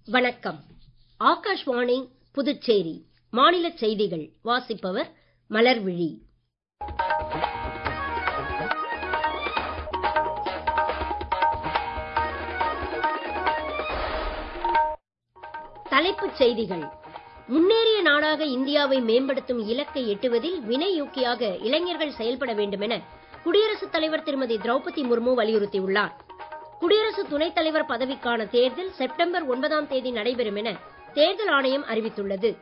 வணக்கம் ஆகாஷ்வாணி புதுச்சேரி மாநிலச் செய்திகள் வாசிப்பவர் மலர்விழி தலைப்புச் செய்திகள் முன்னேறிய நாடாக இந்தியாவை மேம்படுத்தும் இலக்கை எட்டுவதில் வினையூக்கியாக இளைஞர்கள் செயல்பட வேண்டுமென குடியரசுத் தலைவர் திருமதி திரௌபதி முர்மு வலியுறுத்தியுள்ளார் குடியரசு துணைத் தலைவர் பதவிக்கான தேர்தல் செப்டம்பர் ஒன்பதாம் தேதி நடைபெறும் என தேர்தல் ஆணையம் அறிவித்துள்ளது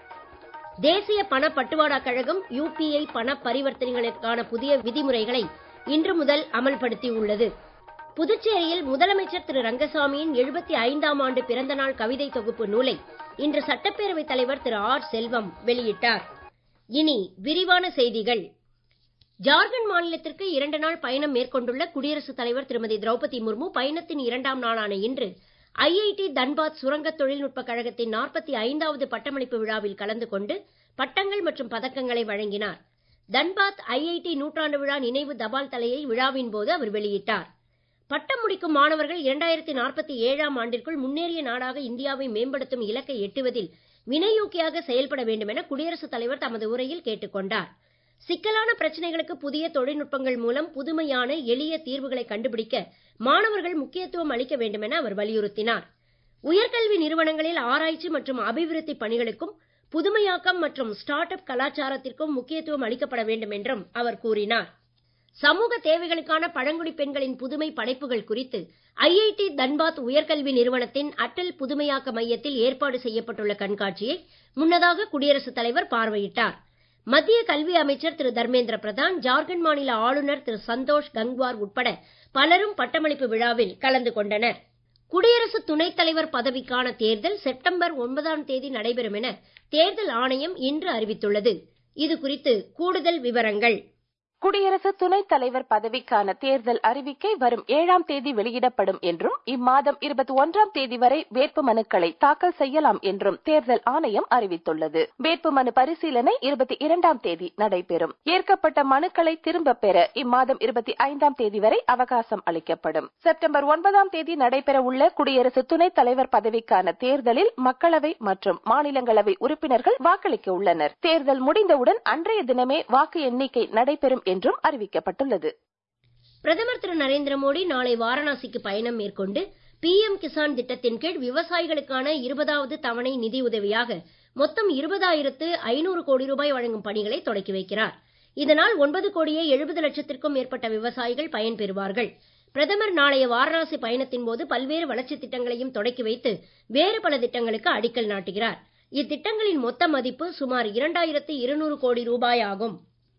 தேசிய பண பட்டுவாடா கழகம் யுபிஐ பண பரிவர்த்தனைகளுக்கான புதிய விதிமுறைகளை இன்று முதல் அமல்படுத்தி உள்ளது புதுச்சேரியில் முதலமைச்சர் திரு ரங்கசாமியின் எழுபத்தி ஐந்தாம் ஆண்டு பிறந்த நாள் கவிதை தொகுப்பு நூலை இன்று சட்டப்பேரவைத் தலைவர் திரு ஆர் செல்வம் வெளியிட்டார் இனி விரிவான செய்திகள் ஜார்க்கண்ட் மாநிலத்திற்கு இரண்டு நாள் பயணம் மேற்கொண்டுள்ள குடியரசுத் தலைவர் திருமதி திரௌபதி முர்மு பயணத்தின் இரண்டாம் நாளான இன்று ஐஐடி தன்பாத் சுரங்க தொழில்நுட்ப கழகத்தின் நாற்பத்தி ஐந்தாவது பட்டமளிப்பு விழாவில் கலந்து கொண்டு பட்டங்கள் மற்றும் பதக்கங்களை வழங்கினார் தன்பாத் ஐஐடி நூற்றாண்டு விழா நினைவு தபால் தலையை விழாவின் போது அவர் வெளியிட்டார் பட்டம் முடிக்கும் மாணவர்கள் இரண்டாயிரத்தி நாற்பத்தி ஏழாம் ஆண்டிற்குள் முன்னேறிய நாடாக இந்தியாவை மேம்படுத்தும் இலக்கை எட்டுவதில் வினையூக்கியாக செயல்பட வேண்டும் என குடியரசுத் தலைவர் தமது உரையில் கேட்டுக் கொண்டார் சிக்கலான பிரச்சனைகளுக்கு புதிய தொழில்நுட்பங்கள் மூலம் புதுமையான எளிய தீர்வுகளை கண்டுபிடிக்க மாணவர்கள் முக்கியத்துவம் அளிக்க வேண்டும் என அவர் வலியுறுத்தினார் உயர்கல்வி நிறுவனங்களில் ஆராய்ச்சி மற்றும் அபிவிருத்தி பணிகளுக்கும் புதுமையாக்கம் மற்றும் ஸ்டார்ட் அப் கலாச்சாரத்திற்கும் முக்கியத்துவம் அளிக்கப்பட வேண்டும் என்றும் அவர் கூறினார் சமூக தேவைகளுக்கான பழங்குடி பெண்களின் புதுமை படைப்புகள் குறித்து ஐஐடி தன்பாத் உயர்கல்வி நிறுவனத்தின் அட்டல் புதுமையாக்க மையத்தில் ஏற்பாடு செய்யப்பட்டுள்ள கண்காட்சியை முன்னதாக குடியரசுத் தலைவர் பார்வையிட்டார் மத்திய கல்வி அமைச்சர் திரு தர்மேந்திர பிரதான் ஜார்க்கண்ட் மாநில ஆளுநர் திரு சந்தோஷ் கங்வார் உட்பட பலரும் பட்டமளிப்பு விழாவில் கலந்து கொண்டனர் குடியரசு துணைத் தலைவர் பதவிக்கான தேர்தல் செப்டம்பர் ஒன்பதாம் தேதி நடைபெறும் என தேர்தல் ஆணையம் இன்று அறிவித்துள்ளது இது குறித்து கூடுதல் விவரங்கள் குடியரசு துணைத் தலைவர் பதவிக்கான தேர்தல் அறிவிக்கை வரும் ஏழாம் தேதி வெளியிடப்படும் என்றும் இம்மாதம் இருபத்தி ஒன்றாம் தேதி வரை வேட்பு மனுக்களை தாக்கல் செய்யலாம் என்றும் தேர்தல் ஆணையம் அறிவித்துள்ளது வேட்பு மனு பரிசீலனை இருபத்தி இரண்டாம் தேதி நடைபெறும் ஏற்கப்பட்ட மனுக்களை திரும்ப பெற இம்மாதம் இருபத்தி ஐந்தாம் தேதி வரை அவகாசம் அளிக்கப்படும் செப்டம்பர் ஒன்பதாம் தேதி நடைபெற உள்ள குடியரசு துணைத் தலைவர் பதவிக்கான தேர்தலில் மக்களவை மற்றும் மாநிலங்களவை உறுப்பினர்கள் வாக்களிக்க உள்ளனர் தேர்தல் முடிந்தவுடன் அன்றைய தினமே வாக்கு எண்ணிக்கை நடைபெறும் என்றும் அறிவிக்கப்பட்டுள்ளது பிரதமர் திரு நரேந்திர மோடி நாளை வாரணாசிக்கு பயணம் மேற்கொண்டு பிஎம் கிசான் திட்டத்தின் கீழ் விவசாயிகளுக்கான இருபதாவது தவணை நிதி உதவியாக மொத்தம் இருபதாயிரத்து ஐநூறு கோடி ரூபாய் வழங்கும் பணிகளை தொடக்கி வைக்கிறார் இதனால் ஒன்பது கோடியே எழுபது லட்சத்திற்கும் மேற்பட்ட விவசாயிகள் பயன்பெறுவார்கள் பிரதமர் நாளைய வாரணாசி பயணத்தின் போது பல்வேறு வளர்ச்சித் திட்டங்களையும் தொடக்கி வைத்து வேறு பல திட்டங்களுக்கு அடிக்கல் நாட்டுகிறார் இத்திட்டங்களின் மொத்த மதிப்பு சுமார் இரண்டாயிரத்து இருநூறு கோடி ரூபாய் ஆகும்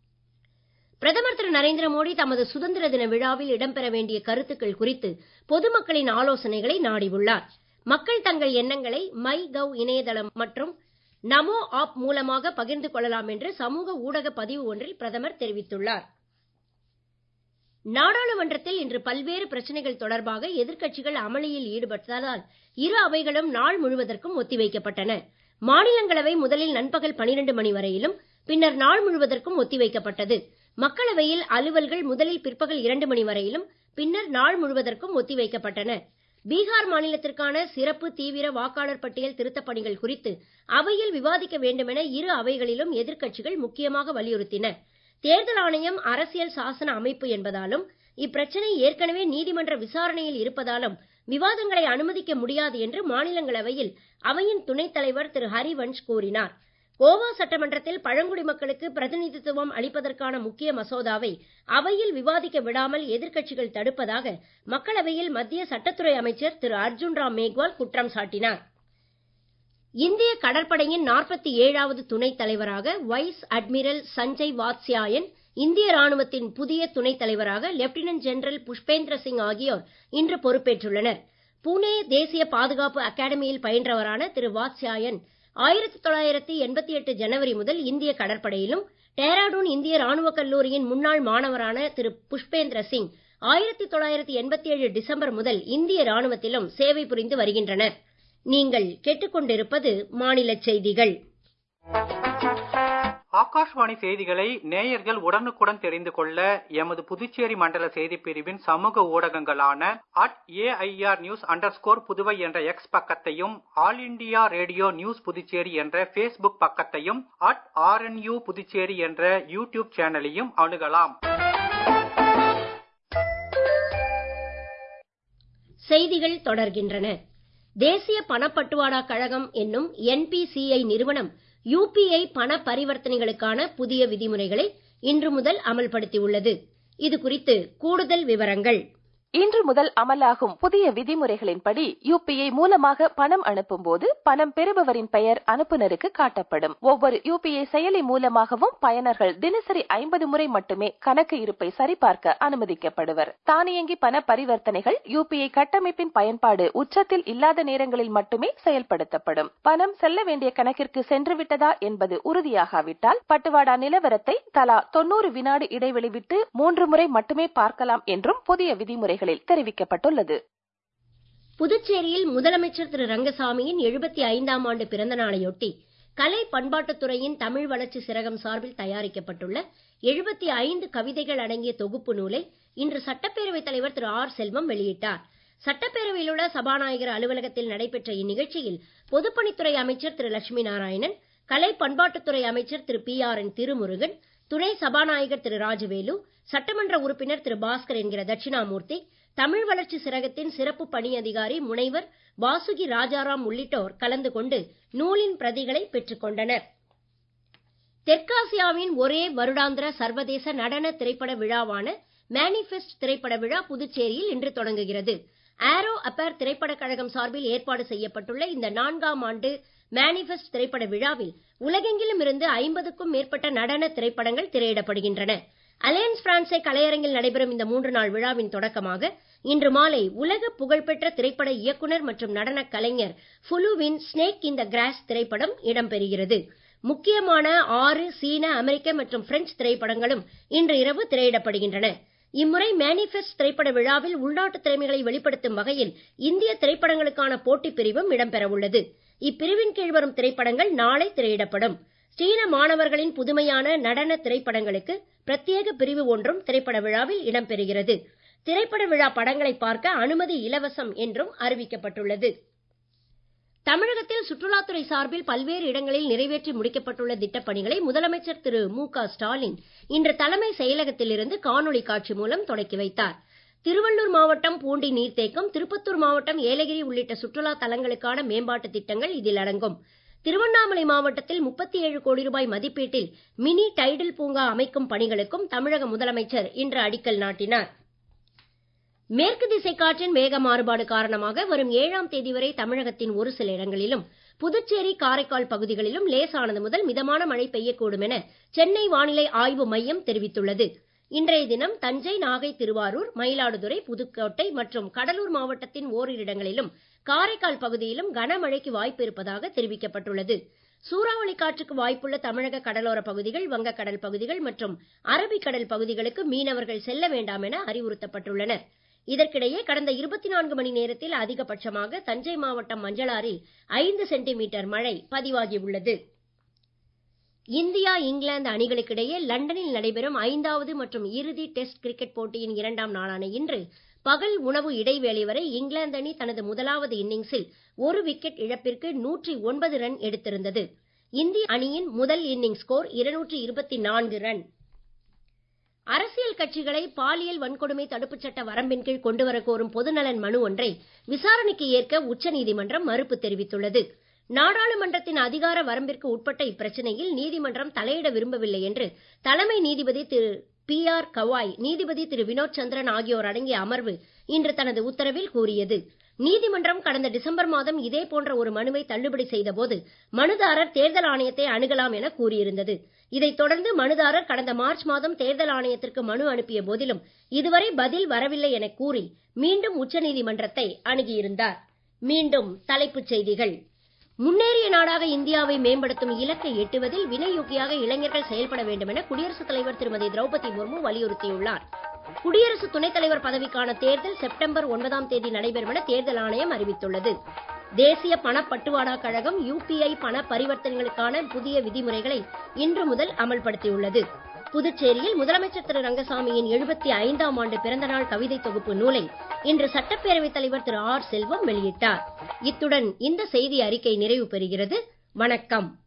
பிரதமர் திரு நரேந்திர மோடி தமது சுதந்திர தின விழாவில் இடம்பெற வேண்டிய கருத்துக்கள் குறித்து பொதுமக்களின் ஆலோசனைகளை நாடியுள்ளார் மக்கள் தங்கள் எண்ணங்களை மை கவ் இணையதளம் மற்றும் நமோ ஆப் மூலமாக பகிர்ந்து கொள்ளலாம் என்று சமூக ஊடக பதிவு ஒன்றில் பிரதமர் தெரிவித்துள்ளார் நாடாளுமன்றத்தில் இன்று பல்வேறு பிரச்சனைகள் தொடர்பாக எதிர்க்கட்சிகள் அமளியில் ஈடுபட்டதால் இரு அவைகளும் நாள் முழுவதற்கும் ஒத்திவைக்கப்பட்டன மாநிலங்களவை முதலில் நண்பகல் பனிரெண்டு மணி வரையிலும் பின்னர் நாள் முழுவதற்கும் ஒத்திவைக்கப்பட்டது மக்களவையில் அலுவல்கள் முதலில் பிற்பகல் இரண்டு மணி வரையிலும் பின்னர் நாள் முழுவதற்கும் ஒத்திவைக்கப்பட்டன பீகார் மாநிலத்திற்கான சிறப்பு தீவிர வாக்காளர் பட்டியல் திருத்தப் பணிகள் குறித்து அவையில் விவாதிக்க வேண்டுமென இரு அவைகளிலும் எதிர்க்கட்சிகள் முக்கியமாக வலியுறுத்தின தேர்தல் ஆணையம் அரசியல் சாசன அமைப்பு என்பதாலும் இப்பிரச்சனை ஏற்கனவே நீதிமன்ற விசாரணையில் இருப்பதாலும் விவாதங்களை அனுமதிக்க முடியாது என்று மாநிலங்களவையில் அவையின் துணைத் தலைவர் திரு ஹரிவன்ஷ் கூறினார் கோவா சட்டமன்றத்தில் பழங்குடி மக்களுக்கு பிரதிநிதித்துவம் அளிப்பதற்கான முக்கிய மசோதாவை அவையில் விவாதிக்க விடாமல் எதிர்க்கட்சிகள் தடுப்பதாக மக்களவையில் மத்திய சட்டத்துறை அமைச்சர் திரு அர்ஜுன் ராம் மேக்வால் குற்றம் சாட்டினார் இந்திய கடற்படையின் நாற்பத்தி ஏழாவது துணைத் தலைவராக வைஸ் அட்மிரல் சஞ்சய் வாத்ஸ்யாயன் இந்திய ராணுவத்தின் புதிய துணைத் தலைவராக லெப்டினன்ட் ஜெனரல் புஷ்பேந்திர சிங் ஆகியோர் இன்று பொறுப்பேற்றுள்ளனர் புனே தேசிய பாதுகாப்பு அகாடமியில் பயின்றவரான திரு வாத்ஸ்யாயன் ஆயிரத்தி தொள்ளாயிரத்தி எண்பத்தி எட்டு ஜனவரி முதல் இந்திய கடற்படையிலும் டேராடூன் இந்திய ராணுவக் கல்லூரியின் முன்னாள் மாணவரான திரு புஷ்பேந்திர சிங் ஆயிரத்தி தொள்ளாயிரத்தி எண்பத்தி ஏழு டிசம்பர் முதல் இந்திய ராணுவத்திலும் சேவை புரிந்து வருகின்றனர் நீங்கள் கேட்டுக்கொண்டிருப்பது மாநில செய்திகள் ஆகாஷ்வாணி செய்திகளை நேயர்கள் உடனுக்குடன் தெரிந்து கொள்ள எமது புதுச்சேரி மண்டல செய்திப் பிரிவின் சமூக ஊடகங்களான at AIR news under Puduvai என்ற எக்ஸ் பக்கத்தையும் all India radio news Puducherry என்ற ஃபேஸ்புக் பக்கத்தையும் அட் ஆர்என்யூ புதுச்சேரி என்ற யூடியூப் சேனலையும் அணுகலாம் செய்திகள் தொடர்கின்றன தேசிய பணப்பட்டுவாடா கழகம் என்னும் என்பிசிஐ நிறுவனம் யுபிஐ பண பரிவர்த்தனைகளுக்கான புதிய விதிமுறைகளை இன்று முதல் அமல்படுத்தியுள்ளது இது குறித்து கூடுதல் விவரங்கள் இன்று முதல் அமலாகும் புதிய விதிமுறைகளின்படி யுபிஐ மூலமாக பணம் அனுப்பும் போது பணம் பெறுபவரின் பெயர் அனுப்புநருக்கு காட்டப்படும் ஒவ்வொரு யுபிஐ செயலி மூலமாகவும் பயனர்கள் தினசரி ஐம்பது முறை மட்டுமே கணக்கு இருப்பை சரிபார்க்க அனுமதிக்கப்படுவர் தானியங்கி பண பரிவர்த்தனைகள் யுபிஐ கட்டமைப்பின் பயன்பாடு உச்சத்தில் இல்லாத நேரங்களில் மட்டுமே செயல்படுத்தப்படும் பணம் செல்ல வேண்டிய கணக்கிற்கு சென்று விட்டதா என்பது உறுதியாகாவிட்டால் பட்டுவாடா நிலவரத்தை தலா தொன்னூறு வினாடி இடைவெளி விட்டு மூன்று முறை மட்டுமே பார்க்கலாம் என்றும் புதிய விதிமுறைகள் விதிமுறைகளில் தெரிவிக்கப்பட்டுள்ளது புதுச்சேரியில் முதலமைச்சர் திரு ரங்கசாமியின் எழுபத்தி ஐந்தாம் ஆண்டு பிறந்த நாளையொட்டி கலை பண்பாட்டுத்துறையின் தமிழ் வளர்ச்சி சிறகம் சார்பில் தயாரிக்கப்பட்டுள்ள எழுபத்தி ஐந்து கவிதைகள் அடங்கிய தொகுப்பு நூலை இன்று சட்டப்பேரவைத் தலைவர் திரு ஆர் செல்வம் வெளியிட்டார் சட்டப்பேரவையில் உள்ள சபாநாயகர் அலுவலகத்தில் நடைபெற்ற இந்நிகழ்ச்சியில் பொதுப்பணித்துறை அமைச்சர் திரு லட்சுமி நாராயணன் கலை பண்பாட்டுத்துறை அமைச்சர் Thiru P R N Thirumurugan துணை சபாநாயகர் திரு ராஜவேலு சட்டமன்ற உறுப்பினர் திரு பாஸ்கர் என்கிற தட்சிணாமூர்த்தி தமிழ் வளர்ச்சி சிறகத்தின் சிறப்பு பணி அதிகாரி முனைவர் வாசுகி ராஜாராம் உள்ளிட்டோர் கலந்து கொண்டு நூலின் பிரதிகளை பெற்றுக் கொண்டனர் தெற்காசியாவின் ஒரே வருடாந்திர சர்வதேச நடன திரைப்பட விழாவான மேனிஃபெஸ்ட் திரைப்பட விழா புதுச்சேரியில் இன்று தொடங்குகிறது ஆரோ அப்பேர் திரைப்படக் கழகம் சார்பில் ஏற்பாடு செய்யப்பட்டுள்ள இந்த நான்காம் ஆண்டு மேனிஃபெஸ்ட் திரைப்பட விழாவில் உலகெங்கிலும் இருந்து ஐம்பதுக்கும் மேற்பட்ட நடன திரைப்படங்கள் திரையிடப்படுகின்றன அலையன்ஸ் பிரான்சே கலையரங்கில் நடைபெறும் இந்த மூன்று நாள் விழாவின் தொடக்கமாக இன்று மாலை உலக புகழ்பெற்ற திரைப்பட இயக்குனர் மற்றும் நடன கலைஞர் ஃபுலுவின் ஸ்னேக் இன் த கிராஸ் திரைப்படம் இடம்பெறுகிறது முக்கியமான ஆறு சீன அமெரிக்க மற்றும் பிரெஞ்சு திரைப்படங்களும் இன்று இரவு திரையிடப்படுகின்றன இம்முறை மேனிஃபெஸ்ட் திரைப்பட விழாவில் உள்நாட்டு திறமைகளை வெளிப்படுத்தும் வகையில் இந்திய திரைப்படங்களுக்கான போட்டிப் பிரிவும் இடம்பெறவுள்ளது இப்பிரிவின் கீழ் வரும் திரைப்படங்கள் நாளை திரையிடப்படும் சீன மாணவர்களின் புதுமையான நடன திரைப்படங்களுக்கு பிரத்யேக பிரிவு ஒன்றும் திரைப்பட விழாவில் இடம்பெறுகிறது திரைப்பட விழா படங்களை பார்க்க அனுமதி இலவசம் என்றும் அறிவிக்கப்பட்டுள்ளது தமிழகத்தில் சுற்றுலாத்துறை சார்பில் பல்வேறு இடங்களில் நிறைவேற்றி முடிக்கப்பட்டுள்ள திட்டப்பணிகளை முதலமைச்சர் திரு மு க ஸ்டாலின் இன்று தலைமை செயலகத்திலிருந்து காணொளி காட்சி மூலம் தொடக்கி வைத்தார் திருவள்ளூர் மாவட்டம் பூண்டி நீர்த்தேக்கம் திருப்பத்தூர் மாவட்டம் ஏலகிரி உள்ளிட்ட சுற்றுலா தலங்களுக்கான மேம்பாட்டு திட்டங்கள் இதில் அடங்கும் திருவண்ணாமலை மாவட்டத்தில் முப்பத்தி ஏழு கோடி ரூபாய் மதிப்பீட்டில் மினி டைடல் பூங்கா அமைக்கும் பணிகளுக்கும் தமிழக முதலமைச்சர் இன்று அடிக்கல் நாட்டினார் மேற்கு திசை காற்றின் வேக மாறுபாடு காரணமாக வரும் ஏழாம் தேதி வரை தமிழகத்தின் ஒரு சில இடங்களிலும் புதுச்சேரி காரைக்கால் பகுதிகளிலும் லேசானது முதல் மிதமான மழை பெய்யக்கூடும் என சென்னை வானிலை ஆய்வு மையம் தெரிவித்துள்ளது இன்றைய தினம் தஞ்சை நாகை திருவாரூர் மயிலாடுதுறை புதுக்கோட்டை மற்றும் கடலூர் மாவட்டத்தின் ஓரிரு இடங்களிலும் காரைக்கால் பகுதியிலும் கனமழைக்கு வாய்ப்பு இருப்பதாக தெரிவிக்கப்பட்டுள்ளது சூறாவளி காற்றுக்கு வாய்ப்புள்ள தமிழக கடலோர பகுதிகள் வங்கக்கடல் பகுதிகள் மற்றும் அரபிக்கடல் பகுதிகளுக்கு மீனவர்கள் செல்ல வேண்டாம் என அறிவுறுத்தப்பட்டுள்ளனர் இதற்கிடையே கடந்த இருபத்தி நான்கு மணி நேரத்தில் அதிகபட்சமாக தஞ்சை மாவட்டம் மஞ்சளாறில் ஐந்து சென்டிமீட்டர் மழை பதிவாகியுள்ளது இந்தியா இங்கிலாந்து அணிகளுக்கிடையே லண்டனில் நடைபெறும் ஐந்தாவது மற்றும் இறுதி டெஸ்ட் கிரிக்கெட் போட்டியின் இரண்டாம் நாளான இன்று பகல் உணவு இடைவேளை வரை இங்கிலாந்து அணி தனது முதலாவது இன்னிங்ஸில் ஒரு விக்கெட் இழப்பிற்கு நூற்றி ஒன்பது ரன் எடுத்திருந்தது இந்திய அணியின் முதல் இன்னிங்ஸ் ஸ்கோர் இருநூற்றி இருபத்தி நான்கு ரன் அரசியல் கட்சிகளை பாலியல் வன்கொடுமை தடுப்புச் சட்ட வரம்பின் கீழ் கொண்டுவர கோரும் பொதுநலன் மனு ஒன்றை விசாரணைக்கு ஏற்க உச்சநீதிமன்றம் மறுப்பு தெரிவித்துள்ளது நாடாளுமன்றத்தின் அதிகார வரம்பிற்கு உட்பட்ட இப்பிரச்சனையில் நீதிமன்றம் தலையிட விரும்பவில்லை என்று தலைமை நீதிபதி திரு பி ஆர் கவாய் நீதிபதி திரு வினோத் சந்திரன் ஆகியோர் அடங்கிய அமர்வு இன்று தனது உத்தரவில் கூறியது நீதிமன்றம் கடந்த டிசம்பர் மாதம் இதே போன்ற ஒரு மனுவை தள்ளுபடி செய்தபோது மனுதாரர் தேர்தல் ஆணையத்தை அணுகலாம் என கூறியிருந்தது இதைத் தொடர்ந்து மனுதாரர் கடந்த மார்ச் மாதம் தேர்தல் ஆணையத்திற்கு மனு அனுப்பிய போதிலும் இதுவரை பதில் வரவில்லை என கூறி மீண்டும் உச்சநீதிமன்றத்தை அணுகியிருந்தார் மீண்டும் தலைப்புச் செய்திகள் முன்னேறிய நாடாக இந்தியாவை மேம்படுத்தும் இலக்கை எட்டுவதில் வினையூக்கியாக இளைஞர்கள் செயல்பட வேண்டும் என குடியரசுத் தலைவர் திருமதி திரௌபதி முர்மு வலியுறுத்தியுள்ளார் குடியரசு துணைத் தலைவர் பதவிக்கான தேர்தல் செப்டம்பர் ஒன்பதாம் தேதி நடைபெறும் என தேர்தல் ஆணையம் அறிவித்துள்ளது தேசிய பணப்பட்டுவாடா கழகம் யூபிஐ பண பரிவர்த்தனைகளுக்கான புதிய விதிமுறைகளை இன்று முதல் அமல்படுத்தியுள்ளது புதுச்சேரியில் முதலமைச்சர் திரு ரங்கசாமியின் எழுபத்தி ஐந்தாம் ஆண்டு பிறந்தநாள் கவிதை தொகுப்பு நூலை இன்று சட்டப்பேரவைத் தலைவர் திரு ஆர் செல்வம் வெளியிட்டார் இத்துடன் இந்த செய்தி அறிக்கை நிறைவு பெறுகிறது வணக்கம்